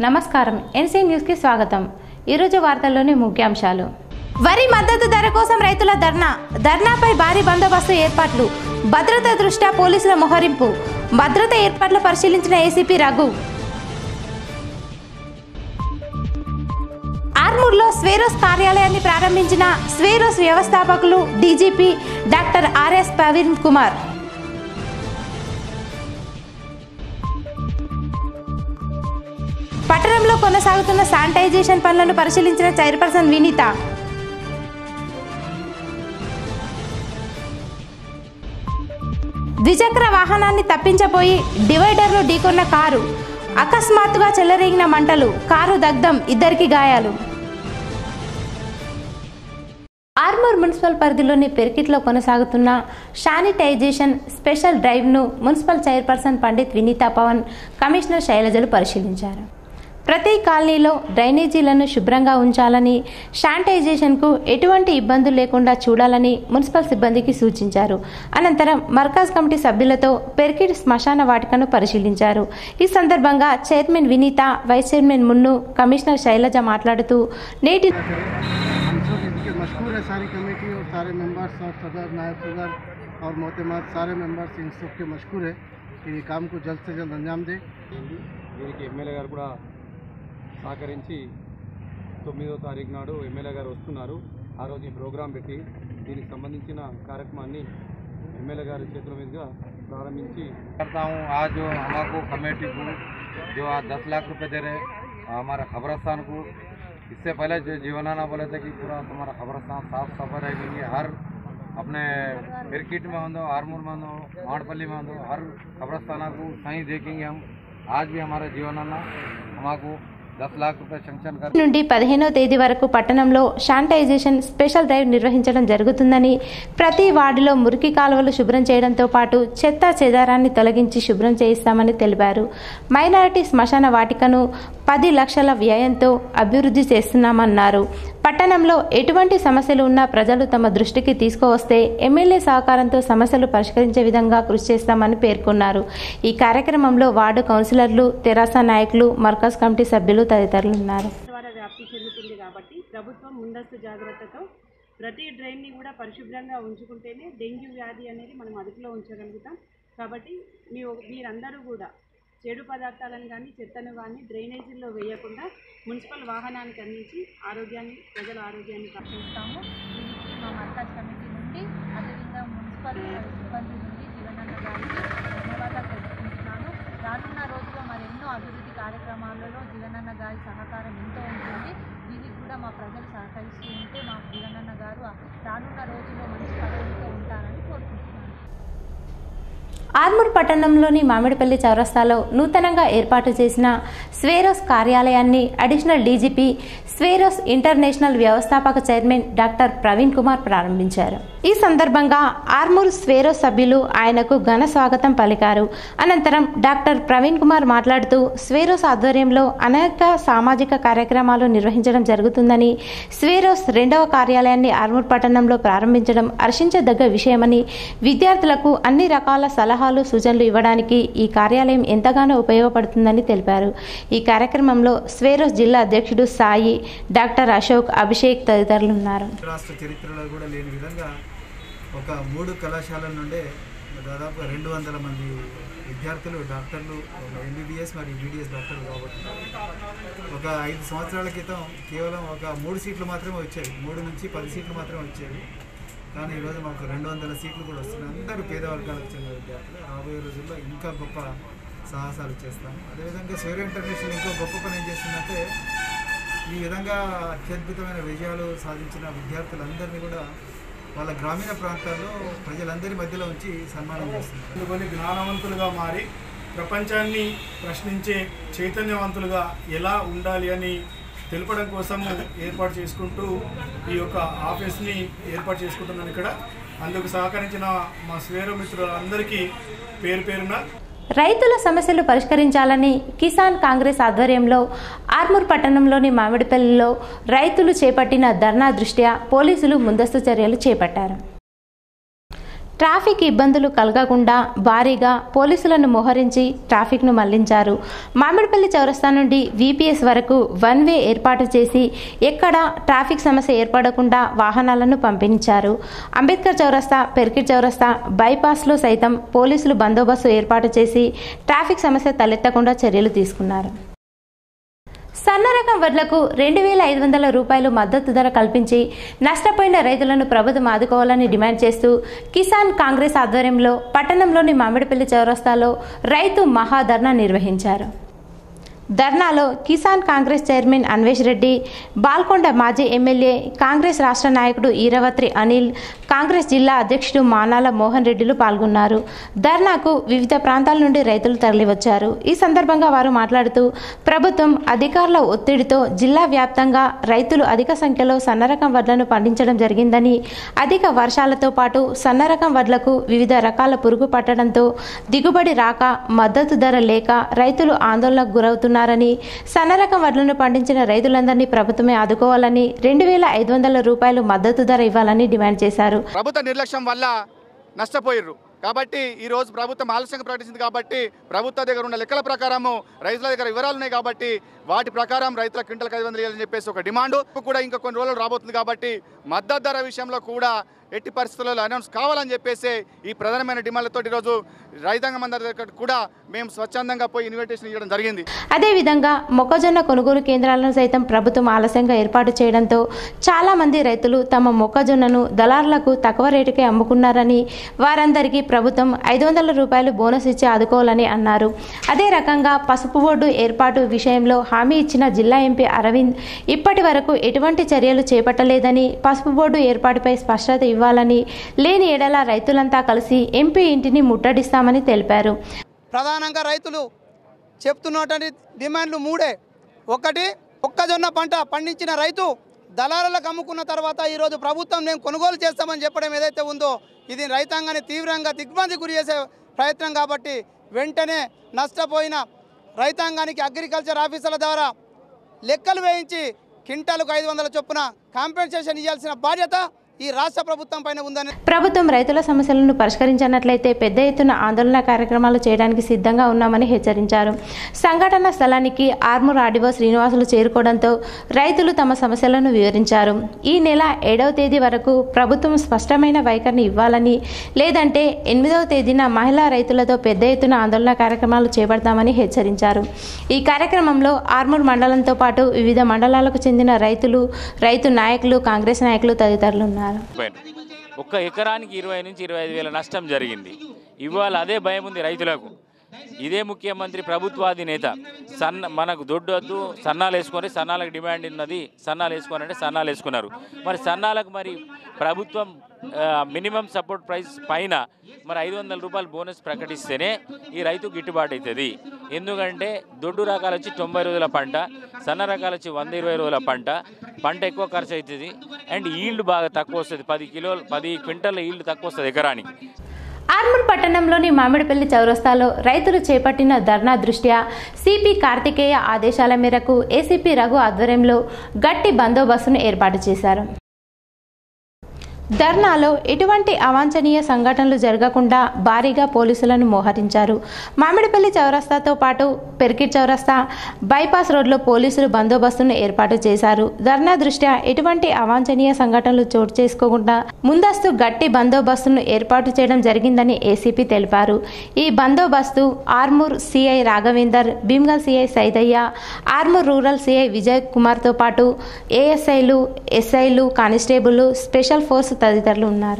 నమస్కారం ఎన్సీ న్యూస్కి స్వాగతం ఈరోజు వార్తల్లోని ముఖ్యాంశాలు వరి మద్దతు ధర కోసం రైతుల ధర్నా ధర్నాపై భారీ బందోబస్తు ఏర్పాట్లు భద్రత దృష్ట్యా పోలీసుల మొహరింపు భద్రత ఏర్పాట్లు పరిశీలించిన ఏసీపీ రఘు ఆర్మూర్లో స్వేరోస్ కార్యాలయాన్ని ప్రారంభించిన స్వేరోస్ వ్యవస్థాపకులు DGP doctor RS Praveen Kumar పట్టణంలో కొనసాగుతున్న శానిటైజేషన్ పనులను పరిశీలించిన చైర్పర్సన్ వినీత ద్విచక్ర వాహనాన్ని తప్పించబోయి డివైడర్లో ఢీకొన్న కారు అకస్మాత్తుగా చెలరేగిన మంటలు కారు దగ్ధం ఇద్దరికి గాయాలు ఆర్మూర్ మున్సిపల్ పరిధిలోని పెరికిట్లో కొనసాగుతున్న శానిటైజేషన్ స్పెషల్ డ్రైవ్ను municipal chairperson Pandit Vineetha Pavan commissioner శైలజలు పరిశీలించారు ప్రతి కాలనీలో డ్రైనేజీలను శుభ్రంగా ఉంచాలని శానిటైజేషన్కు ఎటువంటి ఇబ్బందులు లేకుండా చూడాలని మున్సిపల్ సిబ్బందికి సూచించారు అనంతరం మర్కాజ్ కమిటీ సభ్యులతో పెరికిట్ శ్మశాన వాటికను పరిశీలించారు ఈ సందర్భంగా chairman Vineetha vice chairman Munnu commissioner Shailaja మాట్లాడుతూ నేటి हम सब इसके मशहूर है सारी कमेटी और सारे मेंबर्स और सदर नायब सदर और मोतमाद सारे मेंबर्स इन सब के मशहूर है कि ये काम को जल्द से जल्द अंजाम दें అయింది దీనికి ఎమ్మెల్యే గారు కూడా సహకరించి తొమ్మిదో తారీఖు నాడు ఎమ్మెల్యే గారు వస్తున్నారు ఆ రోజు ఈ ప్రోగ్రాం పెట్టి దీనికి సంబంధించిన కార్యక్రమాన్ని ఎమ్మెల్యే గారి చేతుల మీదుగా ప్రారంభించి करता हूँ आज जो हमारे कमेटी को जो आज दस लाख रुपए दे रहे हमारे खबरस्तान को इससे पहले जो जीवनाना बोले थे कि पूरा तुम्हारा खबरस्तान साफ सफाई रहेगी हर अपने क्रिकेट में हो आरमूर में हो माड़पल्ली में हो हर खबरस्ताना को सही देखेंगे हम आज भी हमारे जीवनाना हमारे दस लाख रुपए सेंक्शन कर నుండి పదిహేనో తేదీ వరకు పట్టణంలో శానిటైజేషన్ స్పెషల్ డ్రైవ్ నిర్వహించడం జరుగుతుందని ప్రతి వార్డులో మురికి కాలువలు శుభ్రం చేయడంతో పాటు చెత్త చెదారాన్ని తొలగించి శుభ్రం చేయిస్తామని తెలిపారు మైనారిటీ శ్మశాన వాటికను పది లక్షల వ్యయంతో అభివృద్ధి చేస్తున్నామన్నారు పట్టణంలో ఎటువంటి సమస్యలు ఉన్నా ప్రజలు తమ దృష్టికి తీసుకువస్తే ఎమ్మెల్యే సహకారంతో సమస్యలు పరిష్కరించే విధంగా కృషి చేస్తామని పేర్కొన్నారు ఈ కార్యక్రమంలో వార్డు కౌన్సిలర్లు తెరాస నాయకులు మర్కజ్ కమిటీ సభ్యులు తదితరులు ఉన్నారు ద్వారా వ్యాప్తి చెందుతుంది కాబట్టి ప్రభుత్వం ముందస్తు జాగ్రత్తతో ప్రతి డ్రైన్ని కూడా పరిశుభ్రంగా ఉంచుకుంటేనే డెంగ్యూ వ్యాధి అనేది మనం అదుపులో ఉంచగలుగుతాం కాబట్టి మీ మీరందరూ కూడా చెడు పదార్థాలను కానీ చెత్తను కానీ డ్రైనేజీల్లో వేయకుండా మున్సిపల్ వాహనానికి అందించి ఆరోగ్యాన్ని ప్రజల ఆరోగ్యాన్ని చేస్తాము దీనికి మా మర్కజ్ కమిటీ నుండి అదేవిధంగా మున్సిపల్ సిబ్బంది నుండి జీవనన్న గారికి ధన్యవాదాలు తెలుపుకుంటున్నాను రానున్న రోజుల్లో మరెన్నో అభివృద్ధి కార్యక్రమాలలో జీవనన్న గారి సహకారం ఎంతో ఉంటుంది దీనికి కూడా మా ప్రజలు సహకరిస్తూ ఉంటే మా జీవనన్న గారు రానున్న రోజుల్లో మంచి పదవులతో ఉంటారని కోరుకుంటున్నాను ఆర్మూర్ పట్టణంలోని మామిడిపల్లి చౌరస్తాలో నూతనంగా ఏర్పాటు చేసిన స్వేరోస్ కార్యాలయాన్ని అడిషనల్ డీజీపీ స్వేరోస్ ఇంటర్నేషనల్ వ్యవస్థాపక చైర్మన్ డాక్టర్ ప్రవీణ్ కుమార్ ప్రారంభించారు ఈ సందర్భంగా ఆర్మూర్ స్వేరోస్ సభ్యులు ఆయనకు ఘన స్వాగతం పలికారు అనంతరం డాక్టర్ ప్రవీణ్ కుమార్ మాట్లాడుతూ స్వేరోస్ ఆధ్వర్యంలో అనేక సామాజిక కార్యక్రమాలు నిర్వహించడం జరుగుతుందని స్వేరోస్ రెండవ కార్యాలయాన్ని ఆర్మూర్ పట్టణంలో ప్రారంభించడం హర్షించదగ్గ విషయమని విద్యార్థులకు అన్ని రకాల సలహాలు సూచనలు ఇవ్వడానికి ఈ కార్యాలయం ఎంతగానో ఉపయోగపడుతుందని తెలిపారు ఈ కార్యక్రమంలో స్వేరోస్ జిల్లా అధ్యక్షుడు సాయి డాక్టర్ అశోక్ అభిషేక్ తదితరులు ఉన్నారు రాష్ట్ర చరిత్రలో కూడా లేని విధంగా ఒక మూడు కళాశాలల నుండే దాదాపు రెండు వందల మంది విద్యార్థులు డాక్టర్లు ఎంబీబీఎస్ మరియు బీడీఎస్ డాక్టర్లు కాబోతున్నారు ఒక ఐదు సంవత్సరాల క్రితం కేవలం ఒక మూడు సీట్లు మాత్రమే వచ్చేవి మూడు నుంచి పది సీట్లు మాత్రమే వచ్చేవి కానీ ఈరోజు మాకు రెండు వందల సీట్లు కూడా వస్తున్నాయి అందరూ పేద వర్గాలకు చెందిన విద్యార్థులు రాబోయే రోజుల్లో ఇంకా గొప్ప సాహసాలు చేస్తాం అదేవిధంగా సూర్య ఇంటర్నేషనల్ ఇంకో గొప్ప పని ఏం చేస్తుందంటే ఈ విధంగా అత్యద్భుతమైన విజయాలు సాధించిన విద్యార్థులందరినీ కూడా వాళ్ళ గ్రామీణ ప్రాంతాల్లో ప్రజలందరి మధ్యలో ఉంచి సన్మానం చేస్తున్నారు అందుకొని జ్ఞానవంతులుగా మారి ప్రపంచాన్ని ప్రశ్నించే చైతన్యవంతులుగా ఎలా ఉండాలి అని తెలపడం కోసం ఏర్పాటు చేసుకుంటూ ఈ యొక్క ఆఫీస్ని ఏర్పాటు చేసుకుంటున్నాను ఇక్కడ అందుకు సహకరించిన మా స్వేర మిత్రులందరికీ పేరు పేరున రైతుల సమస్యలు పరిష్కరించాలని కిసాన్ కాంగ్రెస్ ఆధ్వర్యంలో ఆర్మూర్ పట్టణంలోని మామిడిపల్లిలో రైతులు చేపట్టిన ధర్నా దృష్ట్యా పోలీసులు ముందస్తు చర్యలు చేపట్టారు ట్రాఫిక్ ఇబ్బందులు కలగకుండా భారీగా పోలీసులను మోహరించి ట్రాఫిక్ను మళ్లించారు మామిడిపల్లి చౌరస్తా నుండి వీపీఎస్ వరకు వన్ వే ఏర్పాటు చేసి ఎక్కడ ట్రాఫిక్ సమస్య ఏర్పడకుండా వాహనాలను పంపించారు అంబేద్కర్ చౌరస్తా పెర్కిట్ చౌరస్తా బైపాస్లో సైతం పోలీసులు బందోబస్తు ఏర్పాటు చేసి ట్రాఫిక్ సమస్య తలెత్తకుండా చర్యలు తీసుకున్నారు సన్న రకం వడ్లకు రెండు వేల ఐదు వందల రూపాయలు మద్దతు ధర కల్పించి నష్టపోయిన రైతులను ప్రభుత్వం ఆదుకోవాలని డిమాండ్ చేస్తూ కిసాన్ కాంగ్రెస్ ఆధ్వర్యంలో పట్టణంలోని మామిడిపల్లి చౌరస్తాలో రైతు మహాధర్నా నిర్వహించారు ధర్నాలో కిసాన్ కాంగ్రెస్ చైర్మన్ అన్వేష్ రెడ్డి బాల్కొండ మాజీ ఎమ్మెల్యే కాంగ్రెస్ రాష్ట్ర నాయకుడు ఈరవత్రి అనిల్ కాంగ్రెస్ జిల్లా అధ్యక్షుడు మానాల మోహన్ రెడ్డిలు పాల్గొన్నారు ధర్నాకు వివిధ ప్రాంతాల నుండి రైతులు తరలివచ్చారు ఈ సందర్భంగా వారు మాట్లాడుతూ ప్రభుత్వం అధికారుల ఒత్తిడితో జిల్లా వ్యాప్తంగా రైతులు అధిక సంఖ్యలో సన్నరకం వడ్లను పండించడం జరిగిందని అధిక వర్షాలతో పాటు సన్నరకం వడ్లకు వివిధ రకాల పురుగు పట్టడంతో దిగుబడి రాక మద్దతు ధర లేక రైతులు ఆందోళనకు గురవుతున్నారని సన్నరకం వడ్లను పండించిన రైతులందరినీ ప్రభుత్వమే ఆదుకోవాలని రెండు వేల ఐదు వందల రూపాయలు మద్దతు ధర ఇవ్వాలని డిమాండ్ చేశారు ప్రభుత్వ నిర్లక్ష్యం వల్ల నష్టపోయిర్రు కాబట్టి ఈ రోజు ప్రభుత్వం ఆలస్యంగా ప్రకటించింది కాబట్టి ప్రభుత్వ దగ్గర ఉన్న లెక్కల ప్రకారము రైతుల దగ్గర వివరాలు ఉన్నాయి కాబట్టి వాటి ప్రకారం రైతుల క్వింటల్కి ఐదు వందలు ఇవ్వాలని చెప్పేసి ఒక డిమాండ్ కూడా ఇంకా కొన్ని రోజులు రాబోతుంది కాబట్టి మద్దతు ధర విషయంలో కూడా ఎట్టి పరిస్థితుల్లో అనౌన్స్ కావాలని చెప్పేసి ఈ ప్రధానమైన డిమాండ్లతో ఈరోజు రైతాంగం అందరి దగ్గర కూడా మేము స్వచ్ఛందంగా పోయి ఇన్విటేషన్ ఇవ్వడం జరిగింది అదేవిధంగా మొక్కజొన్న కొనుగోలు కేంద్రాలను సైతం ప్రభుత్వం ఆలస్యంగా ఏర్పాటు చేయడంతో చాలా మంది రైతులు తమ మొక్కజొన్నను దళారులకు తక్కువ రేటుకే అమ్ముకున్నారని వారందరికీ ప్రభుత్వం ఐదు వందల రూపాయలు బోనస్ ఇచ్చి ఆదుకోవాలని అన్నారు అదే రకంగా పసుపు బోర్డు ఏర్పాటు విషయంలో హామీ ఇచ్చిన జిల్లా ఎంపీ అరవింద్ ఇప్పటి వరకు ఎటువంటి చర్యలు చేపట్టలేదని పసుపు బోర్డు ఏర్పాటుపై స్పష్టత ఇవ్వాలని లేని ఎడల రైతులంతా కలిసి ఎంపీ ఇంటిని ముట్టడిస్తామని తెలిపారు ప్రధానంగా రైతులు చెప్తున్నటువంటి డిమాండ్లు మూడే ఒకటి మొక్కజొన్న పంట పండించిన రైతు దళారులకు అమ్ముకున్న తర్వాత ఈరోజు ప్రభుత్వం నేను కొనుగోలు చేస్తామని చెప్పడం ఏదైతే ఉందో ఇది రైతాంగాన్ని తీవ్రంగా దిగ్భ్రాంతి గురి చేసే ప్రయత్నం కాబట్టి వెంటనే నష్టపోయిన రైతాంగానికి అగ్రికల్చర్ ఆఫీసర్ల ద్వారా లెక్కలు వేయించి క్వింటాలకు ఐదు వందల చొప్పున కాంపెన్సేషన్ ఇవ్వాల్సిన బాధ్యత ఈ రాష్ట్ర ప్రభుత్వం పైన ఉందని ప్రభుత్వం రైతుల సమస్యలను పరిష్కరించినట్లయితే పెద్ద ఎత్తున ఆందోళన కార్యక్రమాలు చేయడానికి సిద్ధంగా ఉన్నామని హెచ్చరించారు సంఘటన స్థలానికి ఆర్మూర్ ఆర్డీఓ శ్రీనివాసులు చేరుకోవడంతో రైతులు తమ సమస్యలను వివరించారు ఈ నెల ఏడవ తేదీ వరకు ప్రభుత్వం స్పష్టమైన వైఖరిని ఇవ్వాలని లేదంటే ఎనిమిదవ తేదీన మహిళా రైతులతో పెద్ద ఎత్తున ఆందోళన కార్యక్రమాలు చేపడతామని హెచ్చరించారు ఈ కార్యక్రమంలో ఆర్మూర్ మండలంతో పాటు వివిధ మండలాలకు చెందిన రైతులు రైతు నాయకులు కాంగ్రెస్ నాయకులు తదితరులు ఉన్నారు పోయిండ్రు. ఒక్క ఎకరానికి ఇరవై నుంచి ఇరవై ఐదు వేల నష్టం జరిగింది ఇవాళ అదే భయం ఉంది రైతులకు ఇదే ముఖ్యమంత్రి ప్రభుత్వాది నేత సన్న మనకు దొడ్డు వద్దు సన్నాలు వేసుకొని సన్నాలకు డిమాండ్ ఉన్నది సన్నాలు వేసుకొని అంటే సన్నాలు వేసుకున్నారు మరి సన్నాలకు మరి ప్రభుత్వం మినిమం సపోర్ట్ ప్రైస్ పైన మరి ఐదు వందల రూపాయలు బోనస్ ప్రకటిస్తేనే ఈ రైతు గిట్టుబాటు అవుతుంది ఎందుకంటే దొడ్డు రకాలు వచ్చి తొంభై రోజుల పంట సన్న రకాలు వచ్చి వంద ఇరవై రోజుల పంట పంట ఎక్కువ ఖర్చు అవుతుంది అండ్ ఈల్డ్ బాగా తక్కువ వస్తుంది పది కిలోలు పది క్వింటల్ ఈల్డ్ తక్కువ వస్తుంది ఎకరానికి ఆర్మూర్ పట్టణంలోని మామిడిపల్లి చౌరస్తాలో రైతులు చేపట్టిన ధర్నా దృష్ట్యా సిపి కార్తికేయ ఆదేశాల మేరకు ఏసీపీ రఘు ఆధ్వర్యంలో గట్టి బందోబస్తును ఏర్పాటు చేశారు ధర్నాలో ఎటువంటి అవాంఛనీయ సంఘటనలు జరగకుండా భారీగా పోలీసులను మోహరించారు మామిడిపల్లి చౌరస్తాతో పాటు పెర్కిట్ చౌరస్తా బైపాస్ రోడ్లో పోలీసులు బందోబస్తును ఏర్పాటు చేశారు ధర్నా దృష్ట్యా ఎటువంటి అవాంఛనీయ సంఘటనలు చోటు చేసుకోకుండా ముందస్తు గట్టి బందోబస్తును ఏర్పాటు చేయడం జరిగిందని ఏసీపీ తెలిపారు ఈ బందోబస్తు Armoor CI Raghavender Bheemgal CI Saidaiah Armoor rural CI Vijay కుమార్తో పాటు ఏఎస్ఐలు ఎస్ఐలు కానిస్టేబుల్ స్పెషల్ ఫోర్స్ తదితరులు ఉన్నారు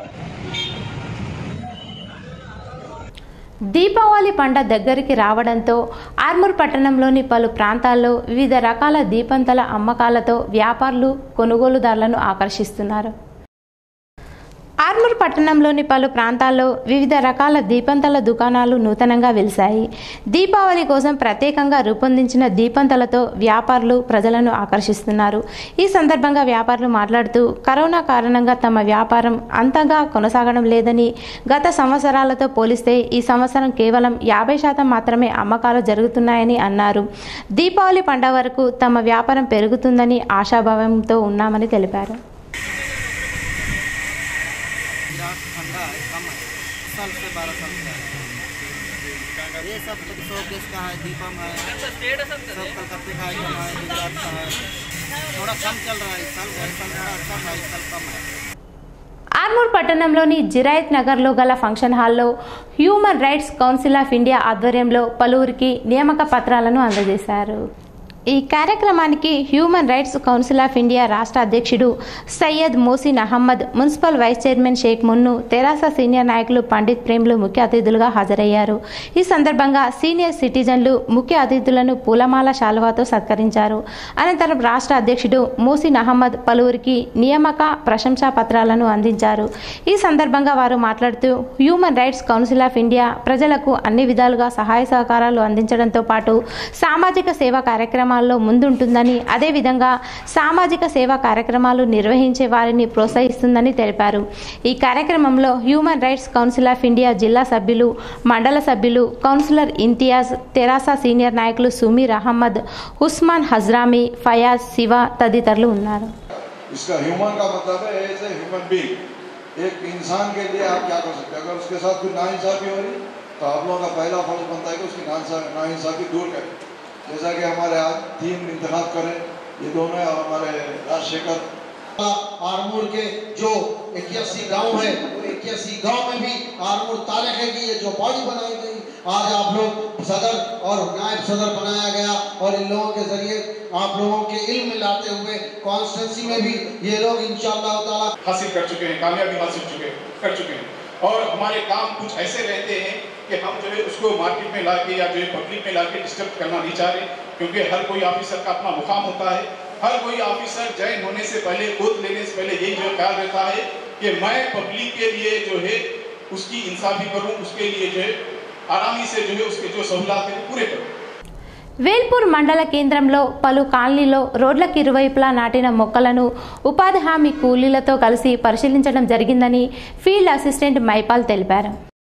దీపావళి పంట దగ్గరికి రావడంతో ఆర్మూర్ పట్టణంలోని పలు ప్రాంతాల్లో వివిధ రకాల దీపంతల అమ్మకాలతో వ్యాపారులు కొనుగోలుదారులను ఆకర్షిస్తున్నారు ఆర్మూర్ పట్టణంలోని పలు ప్రాంతాల్లో వివిధ రకాల దీపంతల దుకాణాలు నూతనంగా వెలిశాయి దీపావళి కోసం ప్రత్యేకంగా రూపొందించిన దీపంతలతో వ్యాపారులు ప్రజలను ఆకర్షిస్తున్నారు ఈ సందర్భంగా వ్యాపారులు మాట్లాడుతూ కరోనా కారణంగా తమ వ్యాపారం అంతగా కొనసాగడం లేదని గత సంవత్సరాలతో పోలిస్తే ఈ సంవత్సరం కేవలం యాభై శాతం మాత్రమే అమ్మకాలు జరుగుతున్నాయని అన్నారు దీపావళి పండుగ వరకు తమ వ్యాపారం పెరుగుతుందని ఆశాభావంతో ఉన్నామని తెలిపారు का कम है साल से बारह साल से है ये सब सौ केस का है दीपम है सब कलकत्ते का आइटम है गुजरात का है थोड़ा कम चल रहा है इस साल गए साल थोड़ा अच्छा था इस साल कम है ఆర్మూర్ పట్టణంలోని జిరాయత్ నగర్లో గల ఫంక్షన్ హాల్లో human rights council of India ఆధ్వర్యంలో పలువురికి నియామక పత్రాలను అందజేశారు ఈ కార్యక్రమానికి human rights council of India రాష్ట్ర అధ్యక్షుడు Syed Mohsin Ahmed municipal vice chairman Sheikh Munnu తెరాస సీనియర్ నాయకులు పండిత్ ప్రేమ్లు ముఖ్య అతిథులుగా హాజరయ్యారు ఈ సందర్భంగా సీనియర్ సిటిజన్లు ముఖ్య అతిథులను పూలమాల శాలువాతో సత్కరించారు అనంతరం రాష్ట్ర అధ్యక్షుడు మోసిన్ అహ్మద్ పలువురికి నియామక ప్రశంసా పత్రాలను అందించారు ఈ సందర్భంగా వారు మాట్లాడుతూ human rights council of India ప్రజలకు అన్ని విధాలుగా సహాయ సహకారాలు అందించడంతో పాటు సామాజిక సేవా కార్యక్రమాల్లో ముందుంటుందని అదేవిధంగా సామాజిక సేవా కార్యక్రమాలు నిర్వహించే వారిని ప్రోత్సహిస్తుందని తెలిపారు ఈ కార్యక్రమంలో human rights council of India జిల్లా సభ్యులు మండల సభ్యులు కౌన్సిలర్ ఇంతియాజ్ తెరాస సీనియర్ నాయకులు సుమీర్ అహ్మద్ ఉస్మాన్ హజ్రామీ ఫయాజ్ శివ తదితరులు ఉన్నారు इसका ह्यूमन का मतलब है एज ए ह्यूमन बीइंग एक इंसान के लिए आप क्या कर सकते हैं अगर उसके साथ कोई नाइंसाफी हो रही तो आप लोगों का पहला फर्ज बनता है कि उसकी नाइंसा- नाइंसाफी दूर करें जैसा कि हमारे आज तीन इंतखाब करें ये दोनों हैं और हमारे राजशेखर आरमूर के जो इक्यासी गांव है वो इक्यासी गांव में भी आरमूर तारीख है कि ये जो बॉडी बनाई गई आज आप लोग सदर और नायब सदर बनाया गया और इन लोगों के जरिए आप लोगों के इल्म में लाते हुए कॉन्स्टेंसी में भी ये लोग इंशाअल्लाह ताला हासिल कर चुके हैं कामयाबी हासिल चुके कर चुके हैं और हमारे काम कुछ ऐसे रहते हैं कि हम जो है उसको मार्केट में लाके या जो है पब्लिक में लाके डिस्टर्ब करना नहीं चाह रहे क्योंकि हर कोई ऑफिसर का अपना मुकाम होता है हर कोई ऑफिसर जॉइन होने से पहले ओथ लेने से पहले यही जो ख्याल रहता है कि मैं पब्लिक के लिए जो है उसकी इंसाफी करूं उसके लिए जो है आरामी से जो है उसके जो सहूलत है वो पूरे करूं వేల్పూర్ మండల కేంద్రంలో పలు కాలనీలో రోడ్లకు ఇరువైపులా నాటిన మొక్కలను ఉపాధి హామీ కూలీలతో కలిసి పరిశీలించడం జరిగిందని ఫీల్డ్ అసిస్టెంట్ మైపాల్ తెలిపారు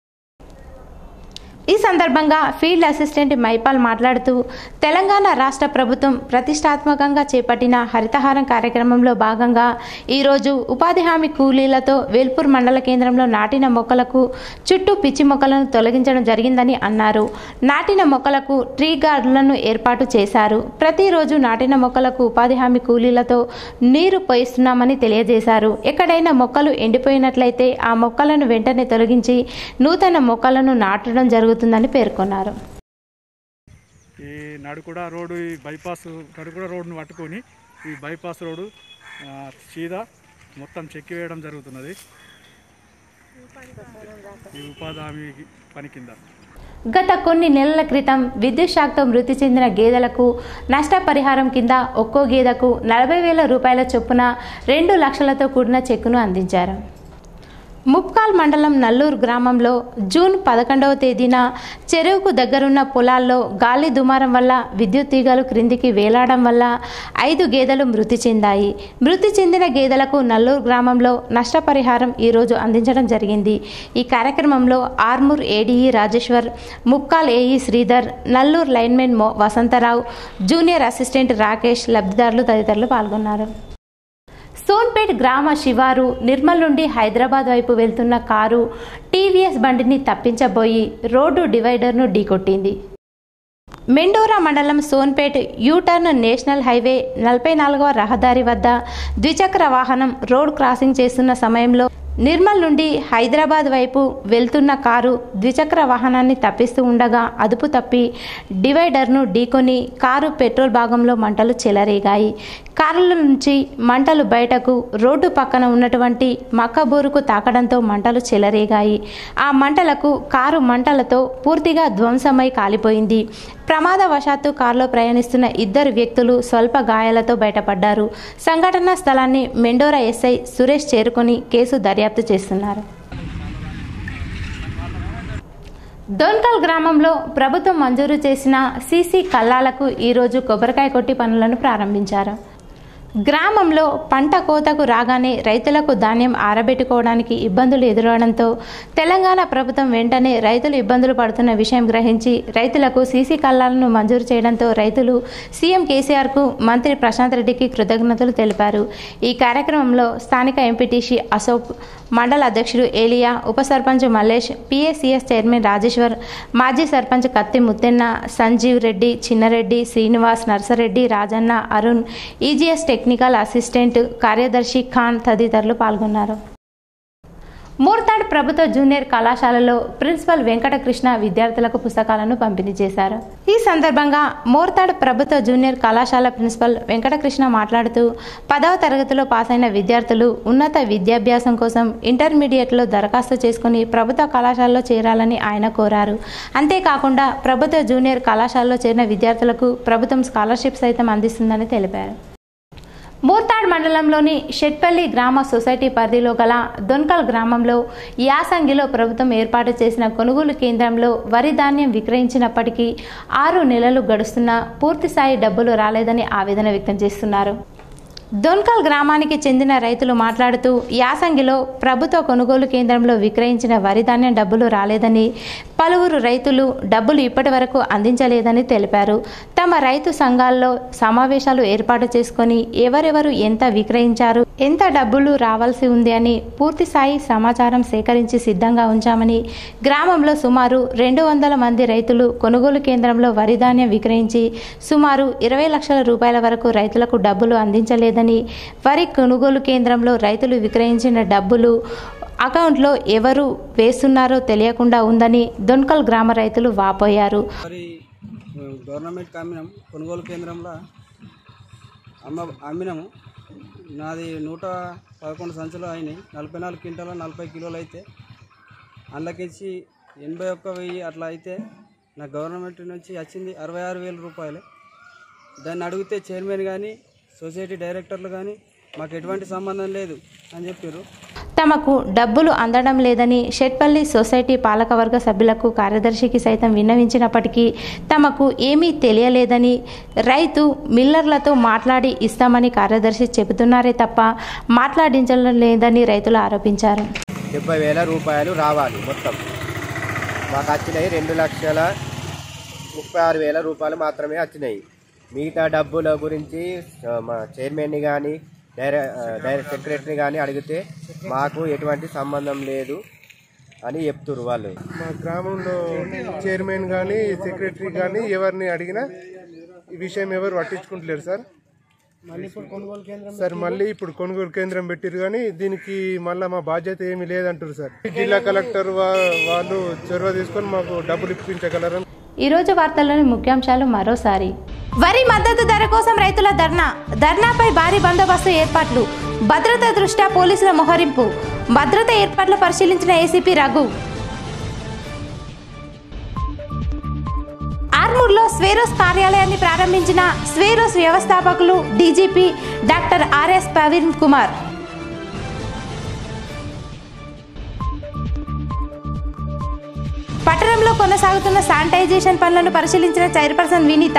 ఈ సందర్భంగా ఫీల్డ్ అసిస్టెంట్ మైపాల్ మాట్లాడుతూ తెలంగాణ రాష్ట్ర ప్రభుత్వం ప్రతిష్టాత్మకంగా చేపట్టిన హరితహారం కార్యక్రమంలో భాగంగా ఈరోజు ఉపాధి హామీ కూలీలతో వేల్పూర్ మండల కేంద్రంలో నాటిన మొక్కలకు చుట్టూ పిచ్చి మొక్కలను తొలగించడం జరిగిందని అన్నారు నాటిన మొక్కలకు ట్రీ గార్డులను ఏర్పాటు చేశారు ప్రతిరోజు నాటిన మొక్కలకు ఉపాధి హామీ కూలీలతో నీరు పోయిస్తున్నామని తెలియజేశారు ఎక్కడైనా మొక్కలు ఎండిపోయినట్లయితే ఆ మొక్కలను వెంటనే తొలగించి నూతన మొక్కలను నాటడం జరుగుతుందని పేర్కొన్నారు ఈ నడుకుడ రోడ్డు ఈ బైపాస్ నడుకుడ రోడ్డును పట్టుకొని ఈ బైపాస్ రోడ్డు ఆ, సీదా మొత్తం చెక్కి వేయడం జరుగుతున్నది ఈ ఉపాధి హామీ పని కింద గత కొన్ని నెలల క్రితం విద్యుత్ షాక్తో మృతి చెందిన గేదెలకు నష్టపరిహారం కింద ఒక్కో గేదెకు నలభై వేల రూపాయల చొప్పున రెండు లక్షలతో కూడిన చెక్కును అందించారు ముప్కాల్ మండలం నల్లూరు గ్రామంలో జూన్ పదకొండవ తేదీన చెరువుకు దగ్గరున్న పొలాల్లో గాలి దుమారం వల్ల విద్యుత్ తీగలు క్రిందికి వేలాడడం వల్ల ఐదు గేదెలు మృతి చెందాయి మృతి చెందిన గేదెలకు నల్లూరు గ్రామంలో నష్టపరిహారం ఈరోజు అందించడం జరిగింది ఈ కార్యక్రమంలో Armoor ADE Rajeshwar Mupkal AE Sridhar Nallur linemen మో వసంతరావు జూనియర్ అసిస్టెంట్ రాకేష్ లబ్ధిదారులు తదితరులు పాల్గొన్నారు సోన్పేట్ గ్రామ శివారు నిర్మల్ నుండి హైదరాబాద్ వైపు వెళ్తున్న కారు టీవీఎస్ బండిని తప్పించబోయి రోడ్డు డివైడర్ను ఢీకొట్టింది మెండోరా మండలం సోన్పేట్ యూటర్న్ నేషనల్ హైవే నలభై నాలుగవ రహదారి వద్ద ద్విచక్ర వాహనం రోడ్ క్రాసింగ్ చేస్తున్న సమయంలో నిర్మల్ నుండి హైదరాబాద్ వైపు వెళ్తున్న కారు ద్విచక్ర వాహనాన్ని తప్పిస్తూ ఉండగా అదుపు తప్పి డివైడర్ను ఢీకొని కారు పెట్రోల్ భాగంలో మంటలు చెలరేగాయి కారుల నుంచి మంటలు బయటకు రోడ్డు పక్కన ఉన్నటువంటి మక్కబోరుకు తాకడంతో మంటలు చెలరేగాయి ఆ మంటలకు కారు మంటలతో పూర్తిగా ధ్వంసమై కాలిపోయింది ప్రమాదవశాత్తు కారులో ప్రయాణిస్తున్న ఇద్దరు వ్యక్తులు స్వల్ప గాయాలతో బయటపడ్డారు సంఘటనా స్థలాన్ని మెండోరా ఎస్ఐ సురేష్ చేరుకొని కేసు దర్యాప్తు చేస్తున్నారు దోన్కల్ గ్రామంలో ప్రభుత్వం మంజూరు చేసిన సీసీ కల్లాలకు ఈరోజు కొబ్బరికాయ కొట్టి పనులను ప్రారంభించారు గ్రామంలో పంట కోతకు రాగానే రైతులకు ధాన్యం ఆరబెట్టుకోవడానికి ఇబ్బందులు ఎదురవడంతో తెలంగాణ ప్రభుత్వం వెంటనే రైతులు ఇబ్బందులు పడుతున్న విషయం గ్రహించి రైతులకు సీసీ కల్లాలను మంజూరు చేయడంతో రైతులు సీఎం కేసీఆర్కు మంత్రి ప్రశాంత్ రెడ్డికి కృతజ్ఞతలు తెలిపారు ఈ కార్యక్రమంలో స్థానిక ఎంపీటీసీ అశోక్ మండల అధ్యక్షుడు ఏలియా ఉప సర్పంచ్ మల్లేష్ పిఏసిఎస్ చైర్మన్ రాజేశ్వర్ మాజీ sarpanch Katti Muttenna Sanjeev Reddy Chinnareddy Srinivas Narsareddy Rajanna Arun EGS technical assistant కార్యదర్శి ఖాన్ తదితరులు పాల్గొన్నారు మూర్తాడ్ ప్రభుత్వ జూనియర్ కళాశాలలో ప్రిన్సిపల్ వెంకటకృష్ణ విద్యార్థులకు పుస్తకాలను పంపిణీ చేశారు ఈ సందర్భంగా మోర్తాడ్ ప్రభుత్వ జూనియర్ కళాశాల ప్రిన్సిపల్ వెంకటకృష్ణ మాట్లాడుతూ పదవ తరగతిలో పాస్ అయిన విద్యార్థులు ఉన్నత విద్యాభ్యాసం కోసం ఇంటర్మీడియట్లో దరఖాస్తు చేసుకుని ప్రభుత్వ కళాశాలలో చేరాలని ఆయన కోరారు అంతేకాకుండా ప్రభుత్వ జూనియర్ కళాశాలలో చేరిన విద్యార్థులకు ప్రభుత్వం స్కాలర్షిప్ సైతం అందిస్తుందని తెలిపారు మూర్తాడ్ మండలంలోని షెట్పల్లి గ్రామ సొసైటీ పరిధిలో గల దొన్కల్ గ్రామంలో యాసంగిలో ప్రభుత్వం ఏర్పాటు చేసిన కొనుగోలు కేంద్రంలో వరి ధాన్యం విక్రయించినప్పటికీ ఆరు నెలలు గడుస్తున్నా పూర్తిస్థాయి డబ్బులు రాలేదని ఆవేదన వ్యక్తం చేస్తున్నారు దొన్కల్ గ్రామానికి చెందిన రైతులు మాట్లాడుతూ యాసంగిలో ప్రభుత్వ కొనుగోలు కేంద్రంలో విక్రయించిన వరి ధాన్యం డబ్బులు రాలేదని పలువురు రైతులు డబ్బులు ఇప్పటి వరకు అందించలేదని తెలిపారు తమ రైతు సంఘాల్లో సమావేశాలు ఏర్పాటు చేసుకొని ఎవరెవరు ఎంత విక్రయించారు ఎంత డబ్బులు రావాల్సి ఉంది అని పూర్తి స్థాయి సమాచారం సేకరించి సిద్ధంగా ఉంచామని గ్రామంలో సుమారు రెండు వందల మంది రైతులు కొనుగోలు కేంద్రంలో వరి ధాన్యం విక్రయించి సుమారు ఇరవై లక్షల రూపాయల వరకు రైతులకు డబ్బులు అందించలేదని వరి కొనుగోలు కేంద్రంలో రైతులు విక్రయించిన డబ్బులు అకౌంట్లో ఎవరు వేస్తున్నారో తెలియకుండా ఉందని దొన్కల్ గ్రామ రైతులు వాపోయారు మరి గవర్నమెంట్ అమ్మినాం కొనుగోలు కేంద్రంలో అమ్మ అమ్మినాము నాది నూట పదకొండు సంచులు అయినాయి నలభై నాలుగు క్వింటాల నలభై కిలోలు అయితే అందులోకించి ఎనభై ఒక్క వెయ్యి అట్లా అయితే నా గవర్నమెంట్ నుంచి వచ్చింది అరవై ఆరు వేల రూపాయలు దాన్ని అడిగితే చైర్మన్ కానీ సొసైటీ డైరెక్టర్లు కానీ మాకు ఎటువంటి సంబంధం లేదు అని చెప్పారు తమకు డబ్బులు అందడం లేదని షెట్పల్లి సొసైటీ పాలకవర్గ సభ్యులకు కార్యదర్శికి సైతం విన్నవించినప్పటికీ తమకు ఏమీ తెలియలేదని రైతు మిల్లర్లతో మాట్లాడి ఇస్తామని కార్యదర్శి చెబుతున్నారే తప్ప మాట్లాడించడం లేదని రైతులు ఆరోపించారు డెబ్బై వేల రూపాయలు రావాలి మొత్తం మాకు వచ్చినాయి రెండు లక్షల ముప్పై ఆరు వేల రూపాయలు మాత్రమే వచ్చినాయి మిగతా డబ్బుల గురించి ఆ, మా చైర్మన్ని కానీ డైరె డైరెక్ట్ సెక్రటరీ కానీ అడిగితే మాకు ఎటువంటి సంబంధం లేదు అని చెప్తున్నారు వాళ్ళు మా గ్రామంలో చైర్మన్ కానీ సెక్రటరీ కానీ ఎవరిని అడిగినా ఈ విషయం ఎవరు పట్టించుకుంటలేరు సార్ మళ్ళీ ఇప్పుడు కొనుగోలు కేంద్రం సార్ మళ్ళీ ఇప్పుడు కొనుగోలు కేంద్రం పెట్టిరు కానీ దీనికి మళ్ళీ మా బాధ్యత ఏమీ లేదంటారు సార్ జిల్లా కలెక్టర్ వా- వాళ్ళు చొరవ తీసుకొని మాకు డబ్బులు ఇప్పించగలరని ఈ రోజు వార్తల్లోని ముఖ్యాంశాలు మరోసారి వరి మద్దతు ధర కోసం రైతుల ధర్నా ధర్నాపై భారీ బందోబస్తు ఏర్పాట్లు భద్రత దృష్ట్యా పోలీసుల మోహరింపు భద్రత ఏర్పాట్లు పరిశీలించిన ఏసీపీ రఘు ఆర్మూర్లో స్వేరోస్ కార్యాలయాన్ని ప్రారంభించిన స్వేరోస్ వ్యవస్థాపకులు DGP doctor RS Praveen Kumar పట్టణంలో కొనసాగుతున్న శానిటైజేషన్ పనులను పరిశీలించిన చైర్పర్సన్ వినీత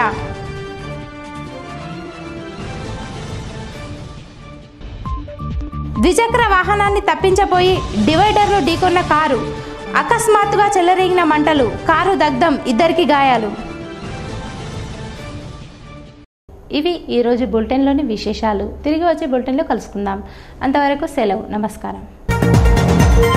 ద్విచక్ర వాహనాన్ని తప్పించబోయి డివైడర్లో ఢీకొన్న కారు అకస్మాత్తుగా చెలరేగిన మంటలు కారు దగ్ధం ఇద్దరికి గాయాలు ఇవి ఈరోజు బులెటిన్లోని విశేషాలు తిరిగి వచ్చే బులెటిన్లో కలుసుకుందాం అంతవరకు సెలవు నమస్కారం